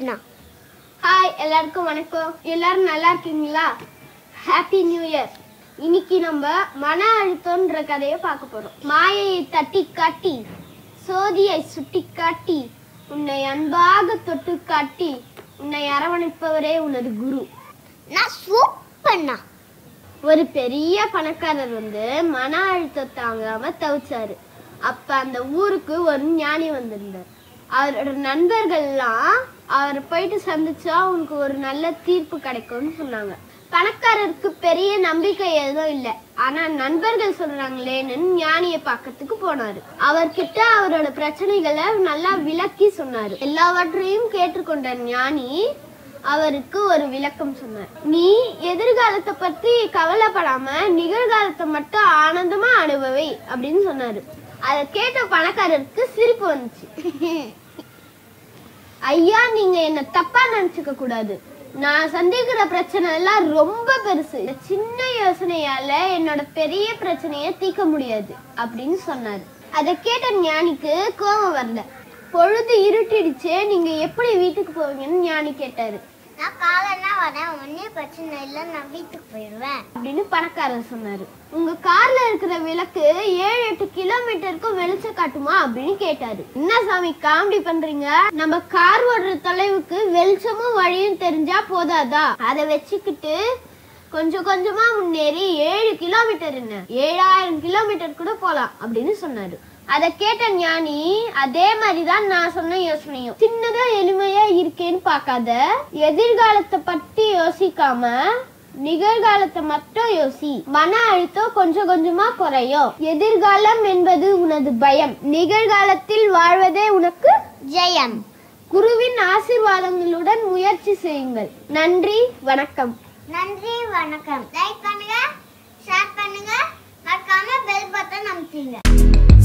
ஹாய்ண்ணா hi எல்லாருக்கும் வணக்கம் எல்லாரும் நல்லா இருக்கீங்களா ஹாப்பி நியூ இயர் இன்னைக்கு நம்ம மன அழுத்தம்ன்ற கதையை பார்க்க போறோம் மாயையை தட்டி காட்டி சோதியை சுட்டி காட்டி உன்னை அன்பாக தொட்டு காட்டி உன்னை அரவணைப்பவரே உனது குரு நான் சூப்பர்ண்ணா ஒரு பெரிய பணக்காரர் வந்து மன அழுத்தம் தாங்காம தவிச்சாரு அப்ப அந்த ஊருக்கு ஒரு ஞானி வந்திருந்தார் அவரோட நண்பர்கள்லாம் அவரை போயிட்டு சந்திச்சா உனக்கு ஒரு நல்ல தீர்ப்பு கிடைக்கும்னு சொன்னாங்க பணக்காரருக்கு பெரிய நம்பிக்கை எதுவும் இல்லை ஆனா நண்பர்கள் சொல்றாங்களேன்னு ஞானிய பார்க்கறதுக்கு போனாரு அவர்கிட்ட அவரோட பிரச்சனைகளை நல்லா விளக்கி சொன்னாரு எல்லாவற்றையும் கேட்டுக்கொண்ட ஞானி அவருக்கு ஒரு விளக்கம் சொன்னார் நீ எதிர்காலத்தை பத்தி கவலைப்படாம நிகழ்காலத்தை மட்டும் ஆனந்தமா அனுபவி அப்படின்னு சொன்னாரு அதை கேட்ட பணக்காரருக்கு சிரிப்பு வந்துச்சு ஐயா நீங்க என்ன தப்பா நினைச்சுக்க கூடாது நான் சந்திக்கிற பிரச்சனை எல்லாம் ரொம்ப பெருசு இந்த சின்ன யோசனையால என்னோட பெரிய பிரச்சனைய தீர்க்க முடியாது அப்படின்னு சொன்னாரு அதை கேட்ட ஞானிக்கு கோபம் வரல பொழுது இருட்டிடுச்சே நீங்க எப்படி வீட்டுக்கு போவீங்கன்னு ஞானி கேட்டாரு நான் காலைன்னா வரேன் ஒன்னே பிரச்சனை இல்லை நான் வீட்டுக்கு போயிடுவேன் அப்படின்னு பணக்காரர் சொன்னாரு உங்க கார்ல இருக்கிற விளக்கு ஏழு எட்டு கிலோமீட்டருக்கும் வெளிச்சம் காட்டுமா அப்படின்னு கேட்டாரு என்ன சாமி காமெடி பண்றீங்க நம்ம கார் ஓடுற தொலைவுக்கு வெளிச்சமும் வழியும் தெரிஞ்சா போதாதா அதை வச்சுக்கிட்டு கொஞ்சம் கொஞ்சமா முன்னேறி ஏழு கிலோமீட்டர் என்ன ஏழாயிரம் கிலோமீட்டர் கூட போலாம் அப்படின்னு சொன்னாரு அதை கேட்ட ஞானி அதே மாதிரிதான் நான் சொன்ன யோசனையும் சின்னதா எளிமையா இருக்கேன்னு பார்க்காத எதிர்காலத்தை பத்தி யோசிக்காம நிகழ்காலத்தை மட்டும் யோசி மன அழுத்தம் கொஞ்சம் கொஞ்சமா குறையும் எதிர்காலம் என்பது உனது பயம் நிகழ்காலத்தில் வாழ்வதே உனக்கு ஜெயம் குருவின் ஆசீர்வாதங்களுடன் முயற்சி செய்யுங்கள் நன்றி வணக்கம் நன்றி வணக்கம் லைக் பண்ணுங்க ஷேர் பண்ணுங்க மறக்காம பெல் பட்டன் அமுத்துங்க